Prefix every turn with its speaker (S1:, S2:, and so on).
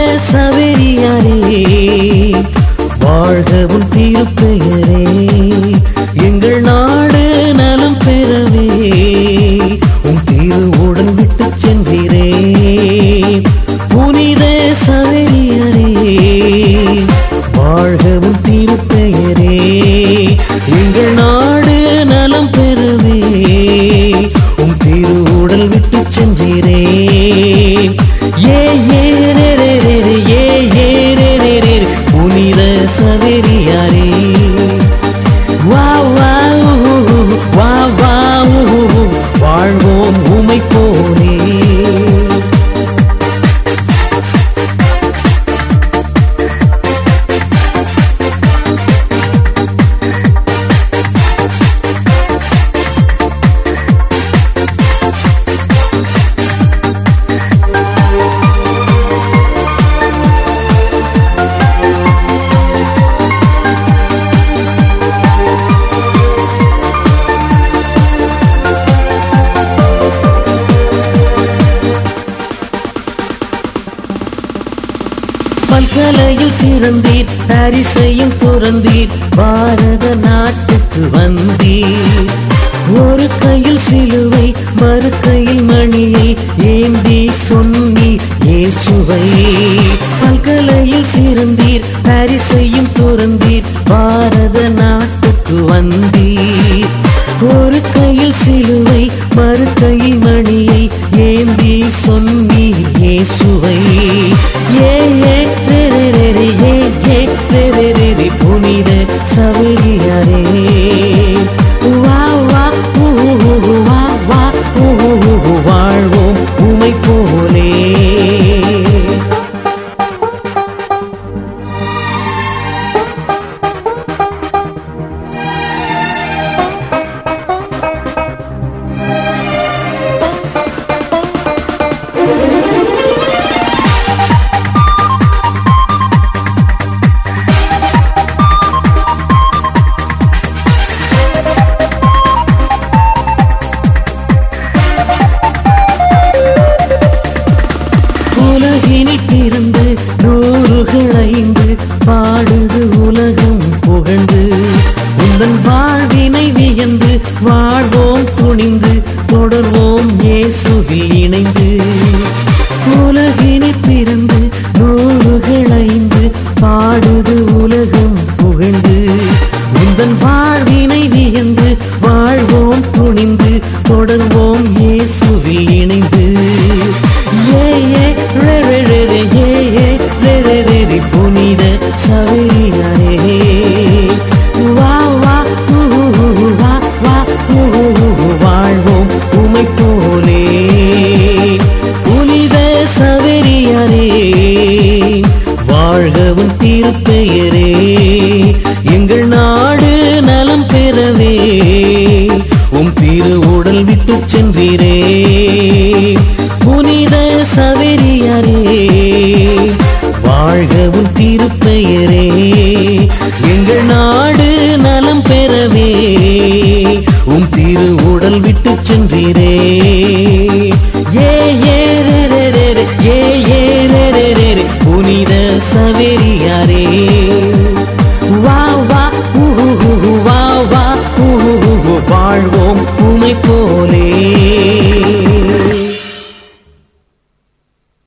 S1: சவேரியாரே வாழ்கவும் திருப்பெயரே எங்கள் நாடு நலம் பெறவே உன் திரு உடல் விட்டு சென்றீரே புனித சவேரியாரே வாழ்கவும் திருப்பெயரே எங்கள் நாடு நலம் பெறவே உம் திரு உடல் விட்டு சென்றீரே ஏ ஏ ரே ரே ரே ரே, ஏ ஏ ரே ரே ரே ரே, புனித சவேரியாரே வா வா ஊ, வா வா ஊ, வாழ்வோம் உமை போலே பல்கலையில் சிறந்தீர் அரிசையும் துறந்தீர் பாரத நாட்டுக்கு வந்தீர் ஒரு கையில் சிலுவை மறு கையில் மணியை ஏந்தி சொன்னீர் இயேசுவை பல்கலையில் சிறந்தீர் அரிசையும் துறந்தீர் பாரத நாட்டுக்கு வந்தீர் ஒரு கையில் சிலுவை மறு கையில் மணியை ஏந்தி சொன்னீர் இயேசுவை ஏ ஏ ரே ரே ரே ரே ஏ ஏ ரே ரே ரே ரே புனித சபரியாரே வா வா ஊ, ஊ, ஊ, வா வா ஊ, ஊ, ஊ, ஊ, வாழ்வோம் உமை போலே உலகினில் பிறந்து நூறுகள் ஐந்து பாடுது உலகம் புகழ்ந்து உந்தன் வாழ்வினை வியந்து வாழ்வோம் துணிந்து தொடர்வோம் இயேசுவில் இணைந்து உலகினில் பிறந்து நூறுகள் ஐந்து பாடுது உலகம் புகழ்ந்து உந்தன் வாழ்வினை வியந்து வாழ்வோம் துணிந்து தொடர்வோம் இயேசுவில் இணைந்து ஏ ஏ ரே ரே ரே ரே ஏ ஏ ரே ரே ரே ரே புனித சபரியாரே வா வா ஊ, ஊ, ஊ, வா வா ஊ, ஊ, ஊ, வாழ்வோம் உமை போலே புனித சபரியாரே வாழ்கவும் திருப்பெயரே எங்கள் நாடு நலம் பெறவே உம் திரு உடல் விட்டு சென்றீரே புனித சவேரியாரே வாழ்கவும் திருப்பெயரே எங்கள் நாடு நலம் பெறவே உம் திரு உடல் விட்டு சென்றீரே